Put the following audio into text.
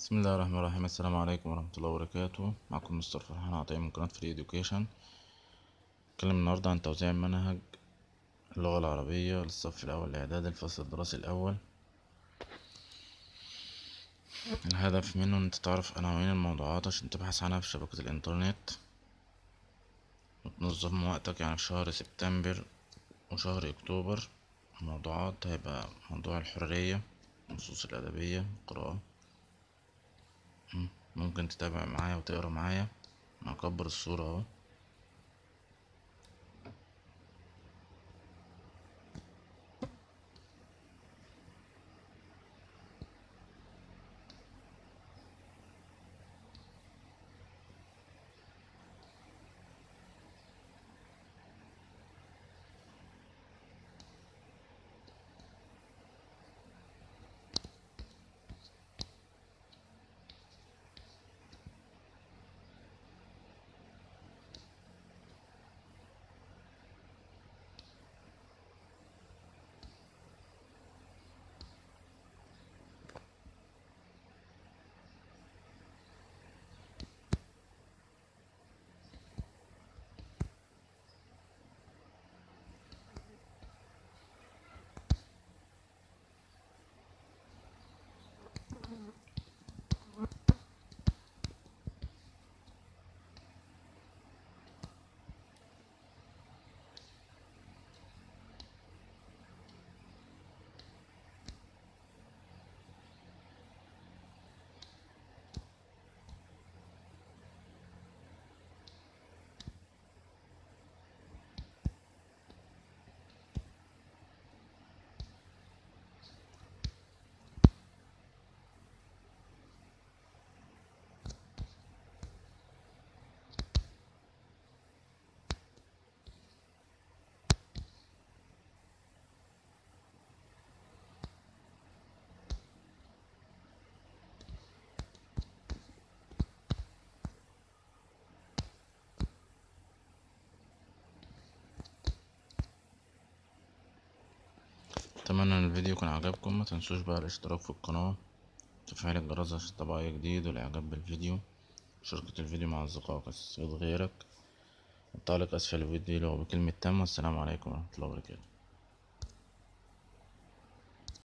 بسم الله الرحمن الرحيم السلام عليكم ورحمة الله وبركاته معكم مستر فرحان عطية من قناة فري إديوكيشن نتكلم النهاردة عن توزيع منهج اللغة العربية للصف الأول الإعدادي الفصل الدراسي الأول الهدف منه إن أنت تعرف عناوين الموضوعات عشان تبحث عنها في شبكة الإنترنت وتنظم وقتك يعني في شهر سبتمبر وشهر أكتوبر الموضوعات هيبقى موضوع الحرية النصوص الأدبية القراءة ممكن تتابع معايا وتقرا معايا هكبر الصورة اهو اتمنى ان الفيديو يكون عجبكم متنسوش بقى الاشتراك في القناة وتفعيل الجرس عشان تتابعوا اي جديد والاعجاب بالفيديو مشاركة الفيديو مع اصدقائك يسعد غيرك التعليق اسفل الفيديو لو بكلمة تم والسلام عليكم ورحمة الله وبركاته